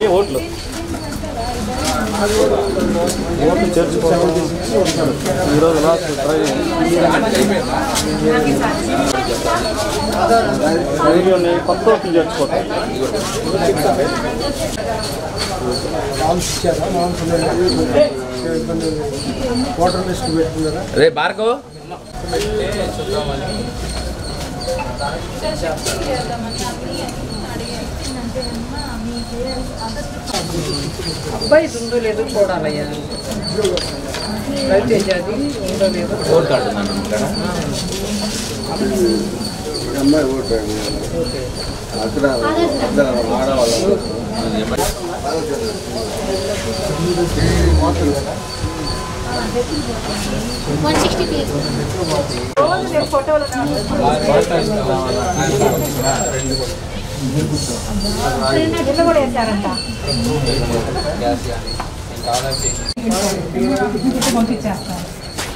ఓట్లు ఓట్లు చేర్చుకోవడం ఈరోజు లాస్ట్ ట్రై వీడియోని కొత్త ఓట్లు చేర్చుకోవటం ఓటర్ లిస్ట్ పెట్టుకున్నారా రే భార్గవ్ అబ్బాయి ఉందో లేదో చూడాలయ్యా రవితేజ అది ఉందో లేదో ఓటు కార్డు ఉందండి ఇక్కడ అమ్మాయి ఓటు అక్కడ ఆడవాళ్ళు వన్ సిక్స్టీ పీస్ ఇల్లు కూడా వేశారంట పంపించేస్తారు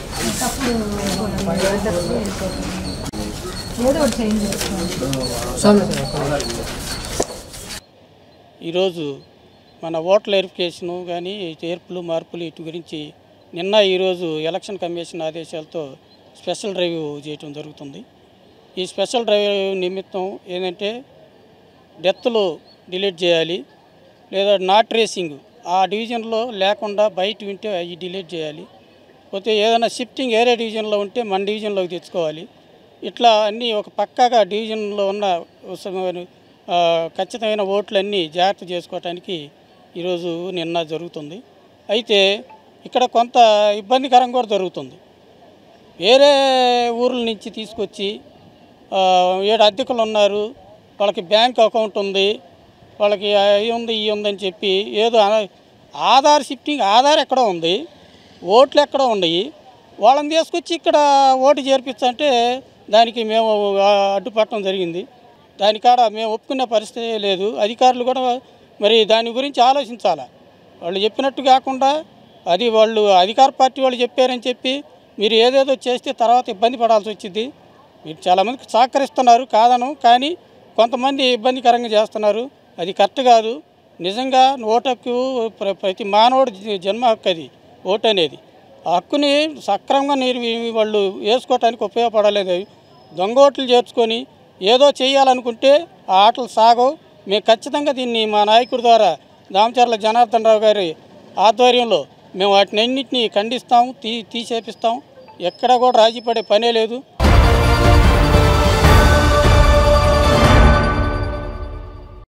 ఏదో ఒకటి చేంజ్ చేసుకోండి ఈరోజు మన ఓట్ల వెరిఫికేషను కానీ చేర్పులు మార్పులు వీటి గురించి నిన్న ఈరోజు ఎలక్షన్ కమిషన్ ఆదేశాలతో స్పెషల్ డ్రైవ్ చేయటం జరుగుతుంది ఈ స్పెషల్ డ్రైవ్ నిమిత్తం ఏంటంటే డెత్లు డిలీట్ చేయాలి లేదా నాట్ రేసింగ్ ఆ డివిజన్లో లేకుండా బయట వింటే అవి డిలీట్ చేయాలి పోతే ఏదైనా షిఫ్టింగ్ ఏరే డివిజన్లో ఉంటే మన డివిజన్లోకి తెచ్చుకోవాలి ఇట్లా అన్నీ ఒక పక్కాగా డివిజన్లో ఉన్న ఉస- ఆ, ఖచ్చితమైన ఓట్లన్నీ జాగ్రత్త చేసుకోవటానికి ఈరోజు నిన్న జరుగుతుంది అయితే ఇక్కడ కొంత ఇబ్బందికరం కూడా జరుగుతుంది వేరే ఊర్ల నుంచి తీసుకొచ్చి ఆ, ఏడు అద్దెకులు ఉన్నారు వాళ్ళకి బ్యాంక్ అకౌంట్ ఉంది వాళ్ళకి అవి ఉంది ఇవి ఉందని చెప్పి ఏదో అన- ఆధార్ షిఫ్టింగ్ ఆధార్ ఎక్కడో ఉంది ఓట్లు ఎక్కడో ఉన్నాయి వాళ్ళని తీసుకొచ్చి ఇక్కడ ఓటు చేర్పించంటే దానికి మేము ఆ, అడ్డుపట్టడం జరిగింది దానికాడ మేము ఒప్పుకునే పరిస్థితి లేదు అధికారులు కూడా మరి దాని గురించి ఆలోచించాలి వాళ్ళు చెప్పినట్టు కాకుండా అది వాళ్ళు అధికార పార్టీ వాళ్ళు చెప్పారని చెప్పి మీరు ఏదేదో చేస్తే తర్వాత ఇబ్బంది పడాల్సి వచ్చింది మీరు చాలామందికి సహకరిస్తున్నారు కాదను కానీ కొంతమంది ఇబ్బందికరంగా చేస్తున్నారు అది కరెక్ట్ కాదు నిజంగా ఓటుకు ప్ర- ప్రతి మానవుడి జ- జన్మ హక్కు అది ఓటు అనేది ఆ హక్కుని సక్రమంగా మీరు వాళ్ళు వేసుకోవటానికి ఉపయోగపడలేదు దొంగ ఓట్లు చేర్చుకొని ఏదో చేయాలనుకుంటే ఆ ఆటలు సాగవు మేము ఖచ్చితంగా దీన్ని మా నాయకుడి ద్వారా దామచర్ల జనార్దన్ రావు గారి ఆధ్వర్యంలో మేము వాటిని అన్నింటినీ ఖండిస్తాం తీ తీసేపిస్తాం ఎక్కడ కూడా రాజీ పడే పనే లేదు